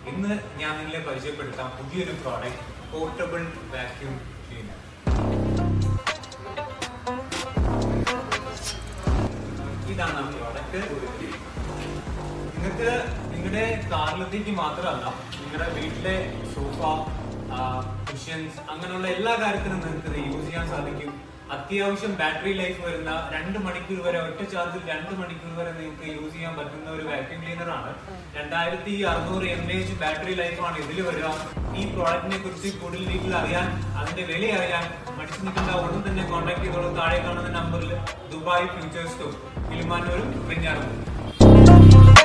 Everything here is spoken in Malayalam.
ഇന്ന് ഞാൻ നിങ്ങളെ പരിചയപ്പെടുത്താം പുതിയൊരു പ്രോഡക്റ്റ് പോർട്ടബിൾ വാക്യൂം ക്ലീനർ ഇതാണ് ആ പ്രോഡക്റ്റ് നിങ്ങൾക്ക് നിങ്ങളുടെ കാറിലത്തേക്ക് മാത്രമല്ല നിങ്ങളുടെ വീട്ടിലെ സോഫ കുഷ്യൻസ് അങ്ങനെയുള്ള എല്ലാ കാര്യത്തിനും നിങ്ങൾക്ക് ഇത് യൂസ് ചെയ്യാൻ സാധിക്കും അത്യാവശ്യം ബാറ്ററി ലൈഫ് വരുന്ന രണ്ട് മണിക്കൂർ വരെ ഒറ്റ ചാർജിൽ രണ്ട് മണിക്കൂർ വരെ നിങ്ങൾക്ക് യൂസ് ചെയ്യാൻ പറ്റുന്ന ഒരു വാക്യൂം ക്ലീനർ ആണ് രണ്ടായിരത്തി അറുന്നൂറ് എം എച്ച് ബാറ്ററി ലൈഫാണ് ഇതിൽ വരിക ഈ പ്രോഡക്റ്റിനെ കുറിച്ച് കൂടുതൽ ഡീറ്റെയിൽ അറിയാൻ അതിന്റെ വില അറിയാൻ മടിച്ചു നിൽക്കേണ്ട ഉടൻ തന്നെ കോൺടാക്ട് ചെയ്തോളൂ താഴെ കാണുന്ന നമ്പറിൽ ദുബായ് ഫ്യൂച്ചർ സ്റ്റോർ കിളിമാനൂരും വെഞ്ഞാറും